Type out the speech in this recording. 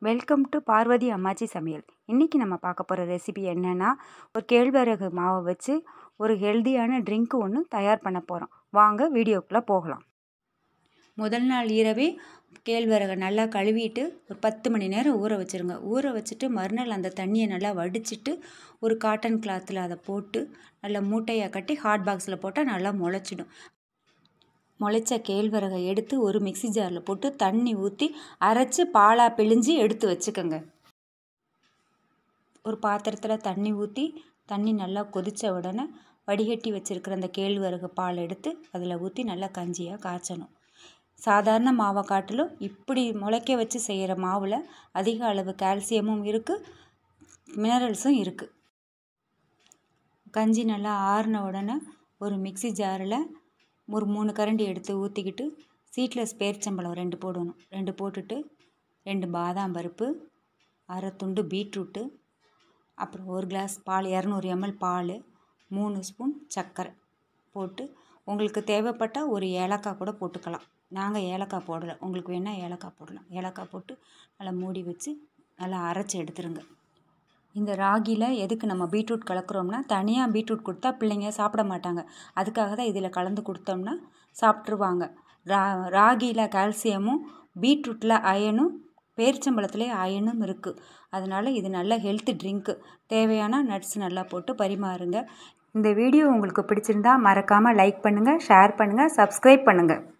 welcome to Parvati அம்மாச்சி சமையல் இன்றைக்கி நம்ம பார்க்க போகிற ரெசிபி என்னென்னா ஒரு கேழ்வரகு மாவை வச்சு ஒரு ஹெல்தியான ட்ரிங்க்கு ஒன்று தயார் பண்ண போகிறோம் வாங்க வீடியோக்குள்ளே போகலாம் முதல் நாள் இரவே கேழ்வரகை நல்லா கழுவிட்டு ஒரு பத்து மணி நேரம் ஊற வச்சுருங்க ஊற வச்சுட்டு மறுநாள் அந்த தண்ணியை நல்லா வடிச்சிட்டு ஒரு காட்டன் கிளாத்தில் அதை போட்டு நல்லா மூட்டையாக கட்டி ஹாட் பாக்ஸில் போட்டால் நல்லா முளைச்சிடும் முளைச்ச கேழ்வரகை எடுத்து ஒரு மிக்சி ஜாரில் போட்டு தண்ணி ஊற்றி அரைச்சி பாலாக பிழிஞ்சு எடுத்து வச்சுக்கோங்க ஒரு பாத்திரத்தில் தண்ணி ஊற்றி தண்ணி நல்லா கொதித்த உடனே வடிகட்டி வச்சுருக்கிற அந்த கேழ்வரகு பால் எடுத்து அதில் ஊற்றி நல்லா கஞ்சியாக காய்ச்சணும் சாதாரண மாவை காட்டிலும் இப்படி முளைக்க வச்சு செய்கிற மாவில் அதிக அளவு கால்சியமும் இருக்குது மினரல்ஸும் இருக்குது கஞ்சி நல்லா ஆறின உடனே ஒரு மிக்சி ஜாரில் ஒரு மூணு கரண்டி எடுத்து ஊற்றிக்கிட்டு சீட்லெஸ் பேரிச்சம்பழம் ரெண்டு போடணும் ரெண்டு போட்டுட்டு ரெண்டு பாதாம் பருப்பு அரை துண்டு பீட்ரூட்டு அப்புறம் ஒரு கிளாஸ் பால் இரநூறு எம்எல் பால் மூணு ஸ்பூன் சர்க்கரை போட்டு உங்களுக்கு தேவைப்பட்டால் ஒரு ஏலக்காய் கூட போட்டுக்கலாம் நாங்கள் ஏலக்காய் போடலை உங்களுக்கு வேணால் ஏலக்காய் போடலாம் ஏலக்காய் போட்டு நல்லா மூடி வச்சு நல்லா அரைச்சி எடுத்துருங்க இந்த ராகியில் எதுக்கு நம்ம பீட்ரூட் கலக்கிறோம்னா தனியாக பீட்ரூட் கொடுத்தா பிள்ளைங்க சாப்பிட மாட்டாங்க அதுக்காக தான் இதில் கலந்து கொடுத்தோம்னா சாப்பிட்ருவாங்க ரா ராகியில் கால்சியமும் பீட்ரூட்டில் அயனும் பேரிச்சம்பழத்துலேயே அயனும் இருக்குது அதனால் இது நல்ல ஹெல்த் ட்ரிங்க்கு தேவையான நட்ஸ் நல்லா போட்டு பரிமாறுங்க இந்த வீடியோ உங்களுக்கு பிடிச்சிருந்தா மறக்காமல் லைக் பண்ணுங்கள் ஷேர் பண்ணுங்கள் சப்ஸ்கிரைப் பண்ணுங்கள்